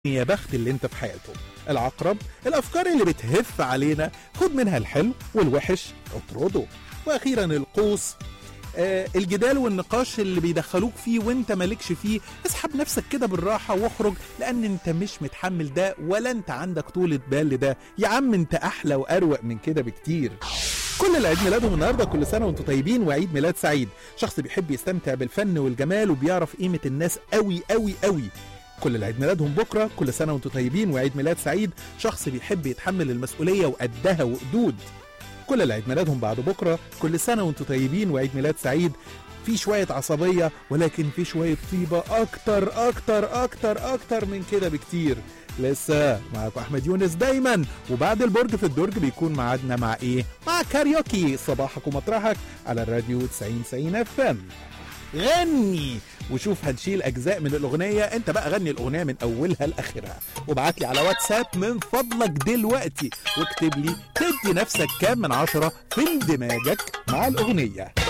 يا بخت اللي انت في حياته العقرب الافكار اللي بتهف علينا خد منها الحلو والوحش اطرده واخيرا القوس آه الجدال والنقاش اللي بيدخلوك فيه وانت مالكش فيه اسحب نفسك كده بالراحة واخرج لان انت مش متحمل ده ولا انت عندك طولة بال لده يا عم انت احلى واروق من كده بكتير كل اللي عيد ميلادهم النهارده كل سنه وانتم طيبين وعيد ميلاد سعيد شخص بيحب يستمتع بالفن والجمال وبيعرف قيمه الناس قوي قوي قوي كل اللي عيد ميلادهم بكره كل سنه وانتم طيبين وعيد ميلاد سعيد شخص بيحب يتحمل المسؤوليه وقدها وقدود كل اللي عيد ميلادهم بعد بكره كل سنه وانتم طيبين وعيد ميلاد سعيد في شوية عصبية ولكن في شوية طيبة أكتر أكتر أكتر أكتر من كده بكتير لسه معاكم أحمد يونس دايما وبعد البرج في الدرج بيكون معادنا مع إيه؟ مع كاريوكي صباحك ومطرحك على الراديو 90 90 اف ام غني وشوف هنشيل اجزاء من الاغنيه انت بقى غني الاغنيه من اولها لاخرها وابعت لي على واتساب من فضلك دلوقتي واكتب لي تدي نفسك كام من عشرة في اندماجك مع الاغنيه